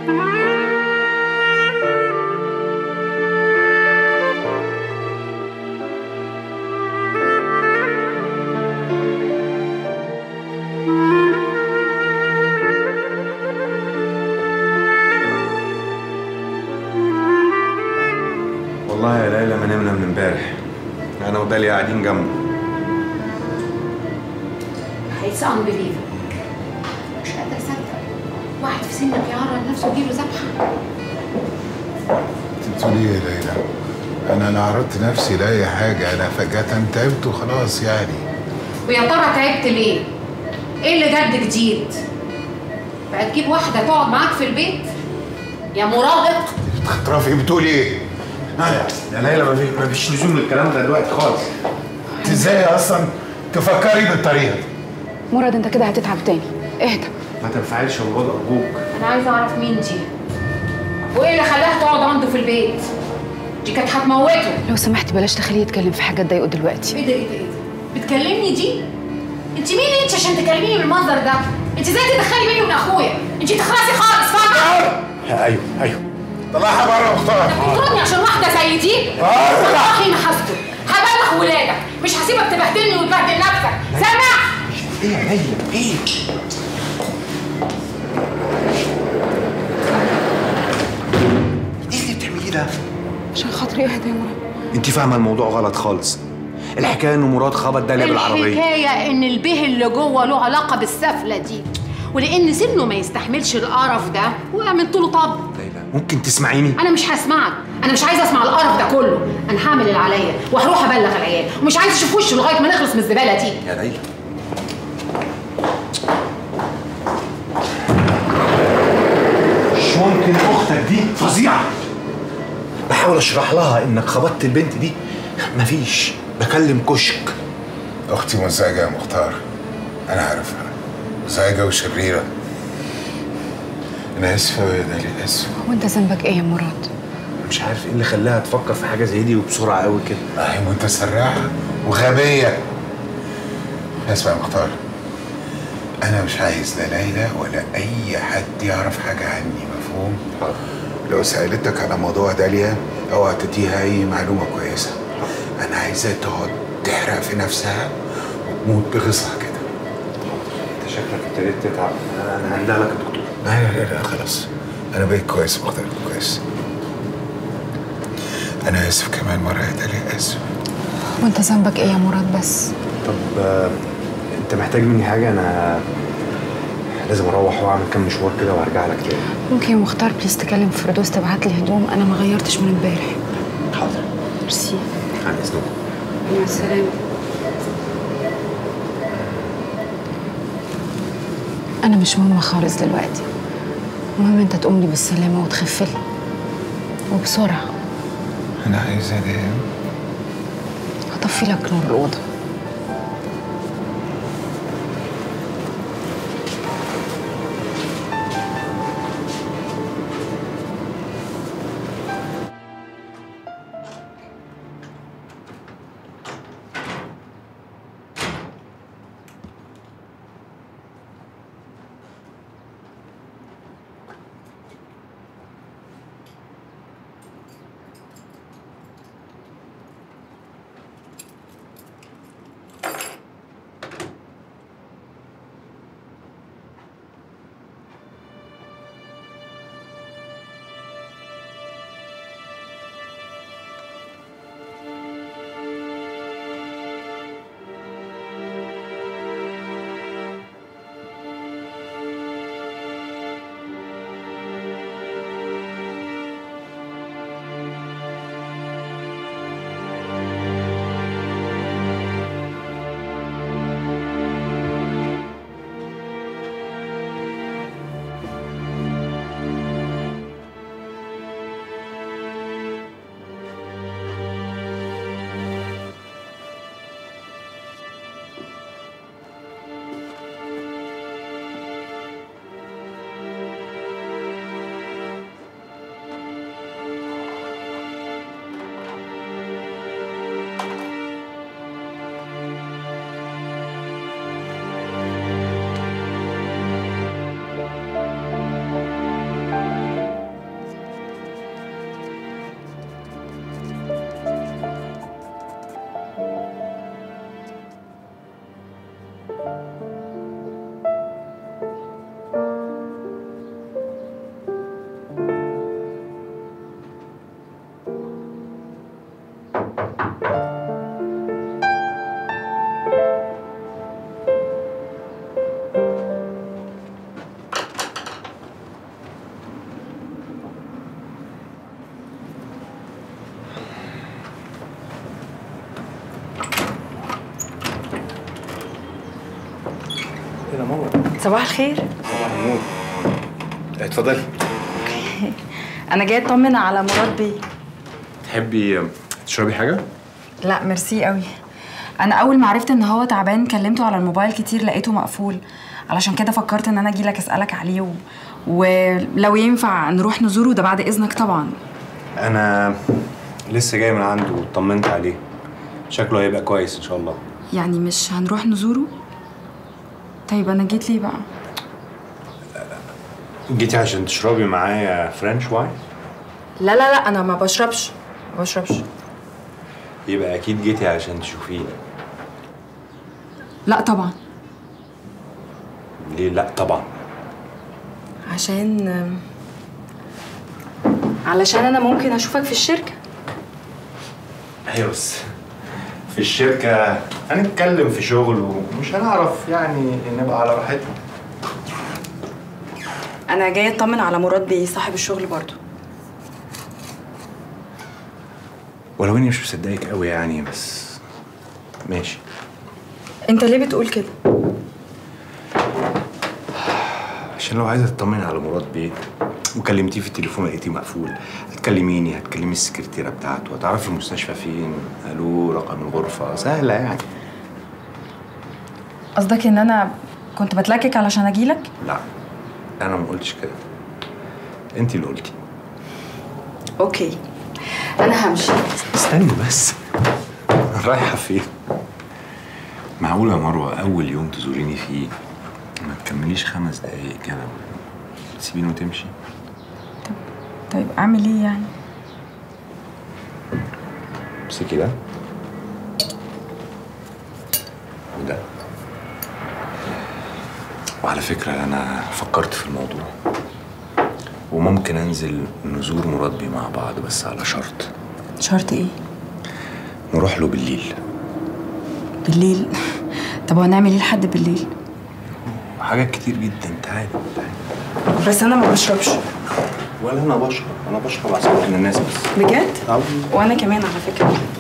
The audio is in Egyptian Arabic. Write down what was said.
والله يا ليلى ما نمنا من امبارح انا وداليا قاعدين جنبه It's unbelievable مش قادرة أصدق واحد في سنك يعرض نفسه يجيله ذبحة انت بتقولي ايه يا ليلى؟ انا لا عرضت نفسي لاي حاجه انا فجاه تعبت وخلاص يعني ويا ترى تعبت ليه؟ ايه اللي جد جديد؟ بقى تجيب واحدة تقعد معاك في البيت؟ يا مراهق رافي بتقولي ايه؟ يا ليلى ما في- ما فيش لزوم للكلام ده دلوقتي خالص انت ازاي اصلا تفكري بالطريقه دي؟ مراد انت كده هتتعب تاني اهدى ما تنفعلش يا مراد ارجوك أنا عايزة أعرف مين دي؟ وإيه اللي خلاها تقعد عنده في البيت؟ دي كانت هتموته لو سمحت بلاش تخليه يتكلم في حاجه تضايقه دلوقتي ايه ده ايه ده ايه ده؟ بتكلمني دي؟ انت مين انت عشان تكلميني بالمنظر ده؟ انت ازاي تدخلي بيني وبين اخويا؟ انت تخلصي خالص فاهمه؟ ايوه ايوه طلعها بره مختار بتطردني عشان واحده زي دي؟ والله ما هسكت هبلغ ولادك مش هسيبك تبهدلني وتبهدل نفسك سامع؟ ايه يا ليلى ايه ايه اللي بتعمليه ده عشان خاطري اهدى يا مراد انت فاهمه الموضوع غلط خالص الحكايه ان مراد خبط داليا بالعربيه الحكايه ان البه اللي جوه له علاقه بالسفله دي ولان سنه ما يستحملش القرف ده وقامت له طب ليلى ممكن تسمعيني انا مش هسمعك انا مش عايزه اسمع القرف ده كله انا هعمل اللي عليا وهروح ابلغ العيال ومش عايزه اشوف وشه لغايه ما نخلص من الزباله دي يا ليلى مش ممكن اختك دي فظيعه بحاول اشرح لها انك خبطت البنت دي مفيش بكلم كشك اختي مزعجه يا مختار انا عارفها مزعجه وشريره انا اسف أوي يا داليا اسف وانت ذنبك ايه يا مراد مش عارف ايه اللي خلاها تفكر في حاجه زي دي وبسرعه قوي كده هي متسرعه وغبيه اسمع يا مختار انا مش عايز لا ليلى ولا اي حد يعرف حاجه عني مفهوم لو سالتك على موضوع داليا اوعى تديها اي معلومه كويسه انا عايزاها تقعد تحرق في نفسها وتموت بغصها كده انت شكلك ابتديت تتعب انا انا هندها لك يا دكتور لا لا لا, لا خلاص انا بقيت كويس مختار كويس انا اسف كمان مره يا داليا اسف وانت ذنبك ايه يا مراد بس طب آه، انت محتاج مني حاجه انا لازم اروح واعمل كام مشوار كده وارجع لك تاني ممكن يا مختار بليز تكلم فردوس تبعت لي هدوم انا ما غيرتش من امبارح حاضر ميرسي عن اذنك مع السلامه انا مش مهمه خالص دلوقتي المهم انت تقوم لي بالسلامه وتخف لي وبسرعه انا عايزها دي هطفي لك نور الاوضه صباح الخير اتفضلي انا جايه اطمن على مراد بيه تحبي تشربي حاجه لا ميرسي قوي انا اول ما عرفت ان هو تعبان كلمته على الموبايل كتير لقيته مقفول علشان كده فكرت ان انا اجيلك اسالك عليه و... ولو ينفع نروح نزوره ده بعد اذنك طبعا انا لسه جاي من عنده وطمنت عليه شكله هيبقى كويس ان شاء الله يعني مش هنروح نزوره طيب انا جيت ليه بقى جيتي عشان تشربي معايا فرنش واين لا لا لا انا ما بشربش ما بشربش يبقى اكيد جيتي عشان تشوفيه لا طبعا ليه لا طبعا عشان علشان انا ممكن اشوفك في الشركه ايوه بس في الشركه هنتكلم في شغل ومش هنعرف يعني نبقى على راحتنا انا جايه اطمن على مراد بيه صاحب الشغل برضو ولو اني مش مصدقك قوي يعني بس ماشي انت ليه بتقول كده عشان لو عايزه تطمني على مراد بيه وكلمتيه في التليفون لقيتيه مقفول هتكلميني هتكلمي السكرتيره بتاعته هتعرفي المستشفى فين الو رقم الغرفه سهله يعني قصدك ان انا كنت بتلكك علشان اجيلك لا انا ما قلتش كده انت اللي قلتي اوكي انا همشي استني بس رايحه فين معقوله يا مروه اول يوم تزوريني فيه ما تكمليش خمس دقايق كده تسيبيني وتمشي طيب اعمل ايه يعني امسكي ده وده وعلى فكرة أنا فكرت في الموضوع وممكن أنزل نزور مراد بيه مع بعض بس على شرط شرط ايه نروح له بالليل بالليل طب وهنعمل ايه لحد بالليل حاجات كتير جدا تعالي تعالي بس انا ما بشربش ولا أنا بشرب أنا بشرب عشان الناس بس بجد أو وانا كمان على فكره